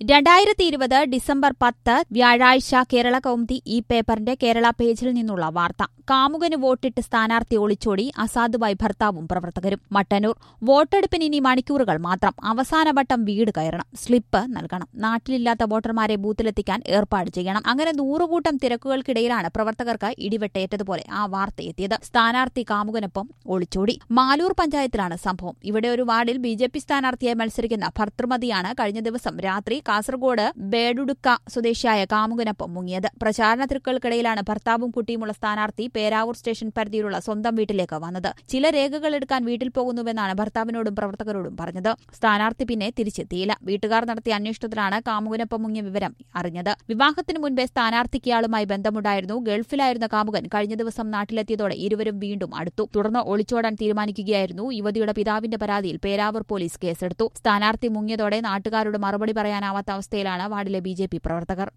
രണ്ടായിരത്തി ഇരുപത് ഡിസംബർ പത്ത് വ്യാഴാഴ്ച കേരള കൗമുദി ഈ പേപ്പറിന്റെ കേരള പേജിൽ നിന്നുള്ള വാർത്ത കാമുകന് വോട്ടിട്ട് സ്ഥാനാർത്ഥി ഒളിച്ചോടി അസാധുവായി ഭർത്താവും പ്രവർത്തകരും മട്ടന്നൂർ വോട്ടെടുപ്പിന് ഇനി മണിക്കൂറുകൾ മാത്രം അവസാനവട്ടം വീട് കയറണം സ്ലിപ്പ് നൽകണം നാട്ടിലില്ലാത്ത വോട്ടർമാരെ ബൂത്തിലെത്തിക്കാൻ ഏർപ്പാട് ചെയ്യണം അങ്ങനെ നൂറുകൂട്ടം തിരക്കുകൾക്കിടയിലാണ് പ്രവർത്തകർക്ക് ഇടിവെട്ടേറ്റതുപോലെ ആ വാർത്തയെത്തിയത് സ്ഥാനാർത്ഥി കാമുകനൊപ്പം ഒളിച്ചോടി മാലൂർ പഞ്ചായത്തിലാണ് സംഭവം ഇവിടെ ഒരു വാർഡിൽ ബി ജെ പി സ്ഥാനാർത്ഥിയായി മത്സരിക്കുന്ന ഭർത്തൃമതിയാണ് കഴിഞ്ഞ ദിവസം രാത്രി കാസർഗോഡ് ബേഡുടുക്ക സ്വദേശിയായ കാമുകനൊപ്പം മുങ്ങിയത് പ്രചാരണ തിരക്കുകൾക്കിടയിലാണ് ഭർത്താവും കുട്ടിയുമുള്ള സ്ഥാനാർത്ഥി പേരാവൂർ സ്റ്റേഷൻ പരിധിയിലുള്ള സ്വന്തം വീട്ടിലേക്ക് വന്നത് ചില രേഖകൾ എടുക്കാൻ വീട്ടിൽ പോകുന്നുവെന്നാണ് ഭർത്താവിനോടും പ്രവർത്തകരോടും പറഞ്ഞത് സ്ഥാനാർത്ഥി പിന്നെ തിരിച്ചെത്തിയില്ല വീട്ടുകാർ നടത്തിയ അന്വേഷണത്തിലാണ് കാമുകനൊപ്പം മുങ്ങിയ വിവരം അറിഞ്ഞത് വിവാഹത്തിനു മുൻപേ സ്ഥാനാർത്ഥിക്ക് ഇയാളുമായി ബന്ധമുണ്ടായിരുന്നു ഗൾഫിലായിരുന്ന കാമുകൻ കഴിഞ്ഞ ദിവസം നാട്ടിലെത്തിയതോടെ ഇരുവരും വീണ്ടും അടുത്തു തുടർന്ന് ഒളിച്ചോടാൻ തീരുമാനിക്കുകയായിരുന്നു യുവതിയുടെ പിതാവിന്റെ പരാതിയിൽ പേരാവൂർ പോലീസ് കേസെടുത്തു സ്ഥാനാർത്ഥി മുങ്ങിയതോടെ നാട്ടുകാരോട് മറുപടി പറയാനാവാത്ത അവസ്ഥയിലാണ് വാർഡിലെ ബി പ്രവർത്തകർ